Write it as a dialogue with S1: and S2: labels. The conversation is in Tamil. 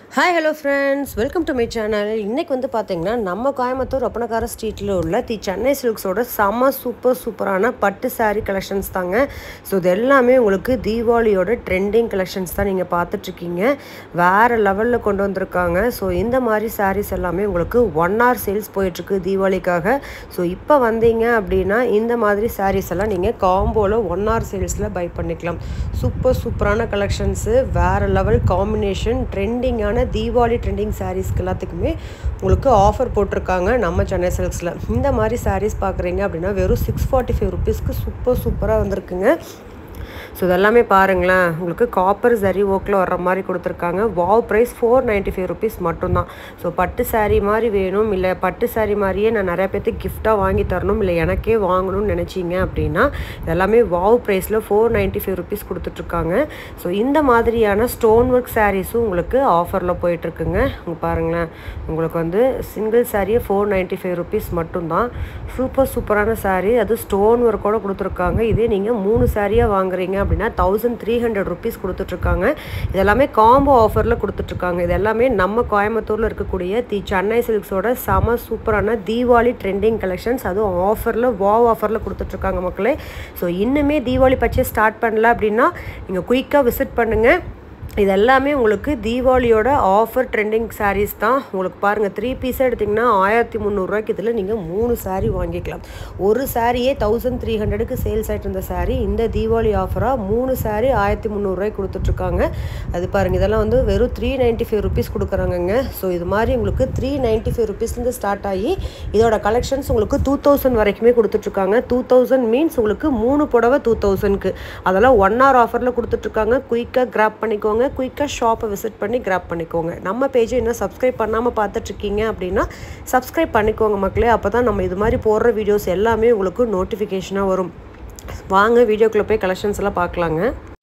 S1: hi hello friends welcome to my channel இன்றைக்கி வந்து பார்த்தீங்கன்னா நம்ம கோயம்புத்தூர் ஒப்பனக்கார ஸ்ட்ரீட்டில் உள்ள தி சென்னை சில்க்ஸோட செம்ம சூப்பர் சூப்பரான பட்டு saree கலெக்ஷன்ஸ் தாங்க ஸோ இது எல்லாமே உங்களுக்கு தீபாவளியோட ட்ரெண்டிங் கலெக்ஷன்ஸ் தான் நீங்கள் பார்த்துட்ருக்கீங்க வேறு லெவலில் கொண்டு வந்திருக்காங்க ஸோ இந்த மாதிரி sarees எல்லாமே உங்களுக்கு ஒன் hour சேல்ஸ் போயிட்டுருக்கு தீபாவளிக்காக ஸோ இப்போ வந்தீங்க அப்படின்னா இந்த மாதிரி sarees எல்லாம் நீங்கள் காம்போவில் ஒன் hour சேல்ஸில் பை பண்ணிக்கலாம் சூப்பர் சூப்பரான கலெக்ஷன்ஸு வேறு லெவல் காம்பினேஷன் ட்ரெண்டிங்கான தீபாவளி ட்ரெண்டிங் சாரீஸ்க்கு எல்லாத்துக்குமே உங்களுக்கு ஆஃபர் போட்டிருக்காங்க நம்ம சென்னை சில்க்ஸில் இந்த மாதிரி sarees பார்க்குறீங்க அப்படின்னா வெறும் சிக்ஸ் ஃபார்ட்டி ஃபைவ் ருபீஸ்க்கு சூப்பர் சூப்பராக வந்திருக்குங்க ஸோ இதெல்லாமே பாருங்களேன் உங்களுக்கு காப்பர் சரி ஒர்க்கில் வர்ற மாதிரி கொடுத்துருக்காங்க wow price four ninety five rupees மட்டும்தான் ஸோ பட்டு saree மாதிரி வேணும் இல்லை பட்டு saree மாதிரியே நான் நிறைய பேர்த்துக்கு கிஃப்டாக வாங்கி தரணும் இல்லை எனக்கே வாங்கணும்னு நினச்சிங்க அப்படின்னா இதெல்லாமே வாவ் ப்ரைஸில் ஃபோர் நைன்ட்டி ஃபைவ் ருபீஸ் கொடுத்துட்ருக்காங்க ஸோ இந்த மாதிரியான ஸ்டோன் ஒர்க் சாரீஸும் உங்களுக்கு ஆஃபரில் போயிட்டுருக்குங்க இங்கே பாருங்களேன் உங்களுக்கு வந்து சிங்கிள் சாரியே ஃபோர் நைன்ட்டி ஃபைவ் ருபீஸ் மட்டும்தான் சூப்பர் சூப்பரான saree அது ஸ்டோன் ஒர்க்கோட கொடுத்துருக்காங்க இதே நீங்கள் மூணு சாரியாக வாங்குறீங்க அப்படின்னா தௌசண்ட் த்ரீ ஹண்ட்ரட் ருபீஸ் கொடுத்துட்ருக்காங்க இதெல்லாமே காம்போ ஆஃபரில் கொடுத்துட்ருக்காங்க இது எல்லாமே நம்ம கோயம்புத்தூரில் இருக்கக்கூடிய தி சென்னை சில்க்ஸோட செம சூப்பரான தீபாவளி ட்ரெண்டிங் கலெக்ஷன்ஸ் அதுவும் ஆஃபரில் வாவ் ஆஃபரில் கொடுத்துட்ருக்காங்க மக்களே ஸோ இன்னுமே தீபாவளி பர்ச்சேஸ் ஸ்டார்ட் பண்ணல அப்படின்னா நீங்கள் குயிக்காக விசிட் பண்ணுங்கள் இது எல்லாமே உங்களுக்கு தீபாவளியோட ஆஃபர் ட்ரெண்டிங் sarees தான் உங்களுக்கு பாருங்கள் த்ரீ பீஸாக எடுத்திங்கன்னா ஆயிரத்தி முந்நூறுரூவாய்க்கு இதில் நீங்கள் மூணு saree வாங்கிக்கலாம் ஒரு சாரியே தௌசண்ட் த்ரீ ஹண்ட்ரடுக்கு சேல்ஸ் ஆகிட்டு இருந்த saree இந்த தீபாவளி ஆஃபராக மூணு saree ஆயிரத்தி முந்நூறுரூவாய்க்கு கொடுத்துட்ருக்காங்க அது பாருங்கள் இதெல்லாம் வந்து வெறும் த்ரீ நைன்ட்டி ஃபைவ் ருபீஸ் கொடுக்குறாங்கங்க ஸோ இது மாதிரி உங்களுக்கு த்ரீ நைன்ட்டி ஃபைவ் ருபீஸ்லேருந்து ஸ்டார்ட் ஆகி இதோட கலெக்ஷன்ஸ் உங்களுக்கு டூ தௌசண்ட் வரைக்குமே கொடுத்துட்ருக்காங்க டூ தௌசண்ட் மீன்ஸ் உங்களுக்கு மூணு புடவை டூ தௌசண்ட்க்கு அதெல்லாம் ஒன் ஹவர் ஆஃபரில் கொடுத்துட்ருக்காங்க குயிக்காக கிராப் பண்ணிக்கோங்க குயிக்காக ஷாப்பை விசிட் பண்ணி கிராப் பண்ணிக்கோங்க நம்ம பேஜை இன்னும் சப்ஸ்கிரைப் பண்ணாமல் பார்த்துட்ருக்கீங்க அப்படின்னா சப்ஸ்கிரைப் பண்ணிக்கோங்க மக்களே அப்போ தான் நம்ம இது மாதிரி போடுற வீடியோஸ் எல்லாமே உங்களுக்கு நோட்டிஃபிகேஷனாக வரும் வாங்க வீடியோக்குள்ளே போய் கலெக்ஷன்ஸ் எல்லாம் பார்க்கலாங்க